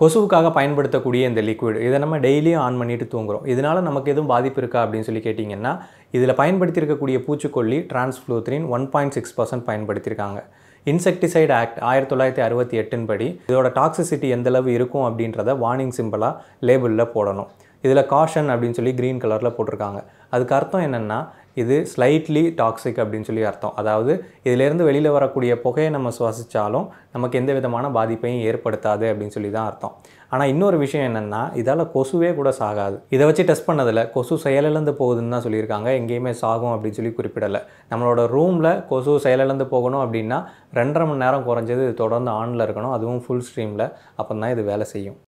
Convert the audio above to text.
கொசுவுக்காக பயன்படுத்தக்கூடிய இந்த லிக்விட் இதை நம்ம டெய்லியும் ஆன் பண்ணிட்டு தூங்குறோம் இதனால் நமக்கு எதுவும் பாதிப்பு இருக்கா அப்படின்னு சொல்லி கேட்டிங்கன்னா இதில் பயன்படுத்தியிருக்கக்கூடிய பூச்சிக்கொல்லி transfluthrin one point six percent பயன்படுத்தியிருக்காங்க இன்செக்டிசைடு ஆக்ட் ஆயிரத்தி தொள்ளாயிரத்தி அறுபத்தி எட்டின் படி இதோட டாக்ஸிசிட்டி எந்த அளவு இருக்கும் அப்படின்றத வார்னிங் சிம்பிளாக லேபிளில் போடணும் இதில் காஷன் அப்படின்னு சொல்லி க்ரீன் கலரில் போட்டிருக்காங்க அதுக்கு அர்த்தம் என்னென்னா இது ஸ்லைட்லி டாக்ஸிக் அப்படின்னு சொல்லி அர்த்தம் அதாவது இதிலேருந்து வெளியில் வரக்கூடிய புகையை நம்ம சுவாசித்தாலும் நமக்கு எந்த விதமான பாதிப்பையும் ஏற்படுத்தாது அப்படின்னு சொல்லி தான் அர்த்தம் ஆனால் இன்னொரு விஷயம் என்னென்னா இதால் கொசுவே கூட சாகாது இதை வச்சு டெஸ்ட் பண்ணதில் கொசு செயலிழந்து போகுதுன்னு தான் சொல்லியிருக்காங்க எங்கேயுமே சாகும் அப்படின்னு சொல்லி குறிப்பிடலை நம்மளோட ரூமில் கொசு செயலிழந்து போகணும் அப்படின்னா ரெண்டரை மணி நேரம் குறைஞ்சது இது தொடர்ந்து ஆனில் இருக்கணும் அதுவும் ஃபுல் ஸ்ட்ரீமில் அப்போ தான் இது வேலை செய்யும்